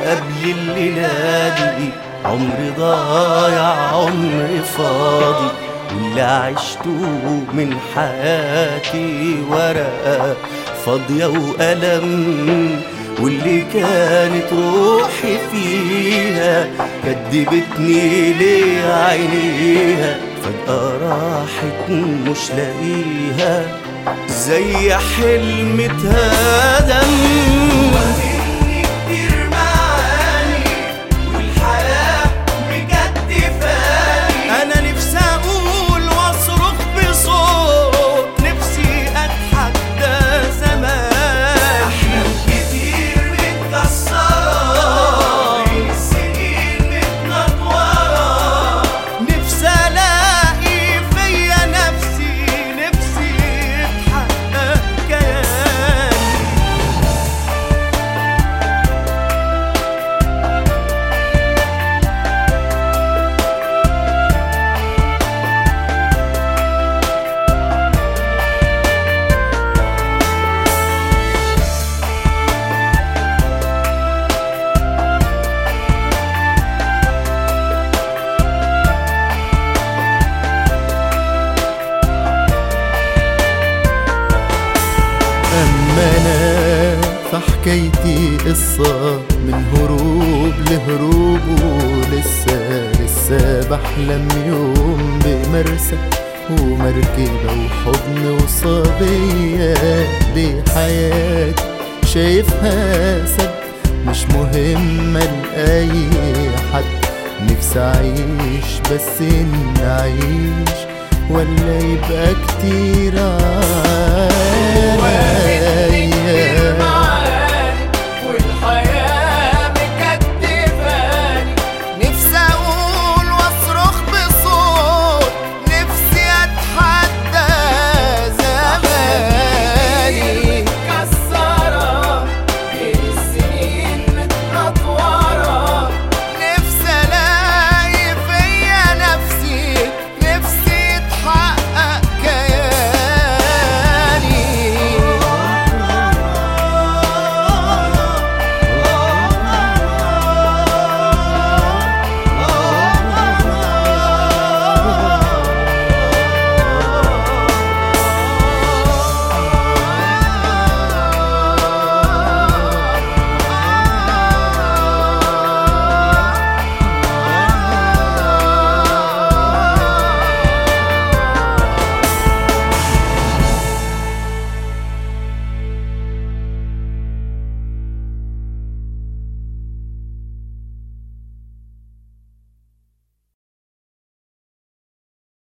قبل الليلة دي عمر ضايع عمر فاضي واللي عشته من حياتي ورقة فاضية وألم واللي كانت روحي فيها كدبتني ليه عينيها فجأة راحت مش لاقيها زي حلم اتهدم كتير معاني والحياة مكتفاني أنا نفسي أقول وأصرخ بصوت نفسي أضحك ده زمان أحلام كتير متكسرة بين السنين متنطورة نفسي ألاقي فيا نفسي نفسي يتحقق كياني أما أنا فحكايتي قصة من هروب لهروب ولسه لسه بحلم يوم بمرسى ومركبة وحضن وصبية دي حياتي شايفها سد مش مهمة لأي حد نفسي أعيش بس إن أعيش ولا يبقى كتير عاد